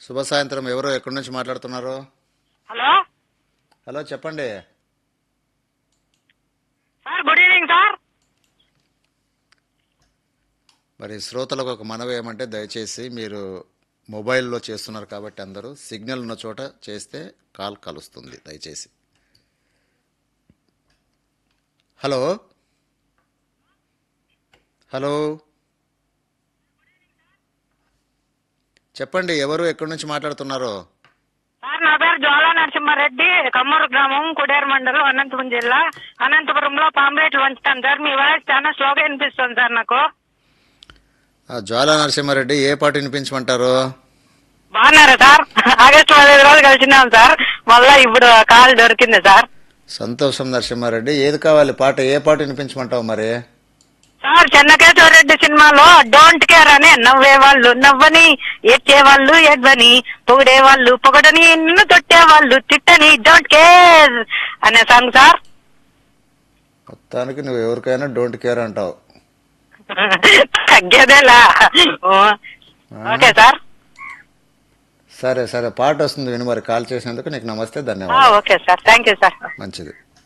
శుభ సాయంత్రం ఎవరు ఎక్కడి నుంచి మాట్లాడుతున్నారు హలో హలో చెప్పండి సార్ గుడ్ ఈవినింగ్ సార్ మరి శ్రోతలకు ఒక మనవి ఏమంటే దయచేసి మీరు మొబైల్లో చేస్తున్నారు కాబట్టి అందరూ సిగ్నల్ ఉన్న చోట చేస్తే కాల్ కలుస్తుంది దయచేసి హలో హలో చెప్పండి ఎవరు ఎక్కడి నుంచి మాట్లాడుతున్నారు సార్ నా పేరు జ్వాలా నరసింహారెడ్డి కమ్మూరు గ్రామం కుడేరు మండలం అనంతపురం జిల్లా అనంతపురంలో పాంప్లెట్లు వంచుతాను సార్ మీ వాయిస్ చాలా స్లోగా వినిపిస్తుంది సార్ నాకు ఆ, జ్వాలా నరసింహారెడ్డి ఏ పాట వినిపించమంటారు బాగున్నారా సార్ ఆగస్టు పదిహేను రోజులు కలిసినాం సార్ మళ్ళా ఇప్పుడు కాల్ దొరికింది సార్ సంతోషం నరసింహారెడ్డి ఏది కావాలి పాట ఏ పాట వినిపించమంటావు మరి సార్ చెన్నకేశ్వరరెడ్డి సినిమాలో డోంట్ కేర్ అని నవ్వే వాళ్ళు నవ్వని ఏడ్చే వాళ్ళు ఏడ్వని పొగిడే వాళ్ళు పొగడని నిన్ను తొట్టే వాళ్ళు తిట్టని డోంట్ కేర్ అనే సాంగ్ సార్ మొత్తానికి నువ్వు ఎవరికైనా డోంట్ కేర్ అంటావు తగ్గేదేలా ఓ, ఓకే సార్ సరే సరే పాట వస్తుంది విను మరి కాల్ చేసినందుకు నీకు నమస్తే ఆ, ధన్యవాదాలు okay sir thank you sir మంచిది